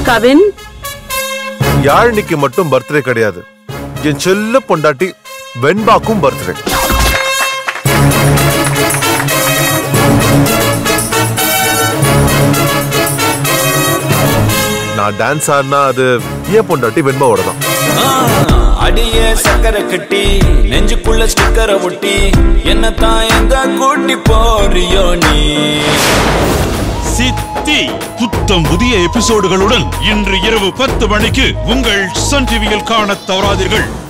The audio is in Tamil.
கவின் யாழினிக்கு மட்டும் பர்த்டே கிடையாது என் செல்ல பொண்டாட்டி வெண்பாக்கும் பர்த்டே நான் டான்ஸ் ஆடினா அது ஏன் பொண்டாட்டி வெண்பாவோட தான் ஆ, அடிய சக்கரை கட்டி நெஞ்சுக்குள்ள ஸ்டிக்கரை ஒட்டி என்னத்தான் எங்க கூட்டி போறியோ நீ சித்தி புத்தம் புதிய எபிசோடுகளுடன் இன்று இரவு பத்து மணிக்கு உங்கள் சன் டிவியில் காணத் தவறாதீர்கள்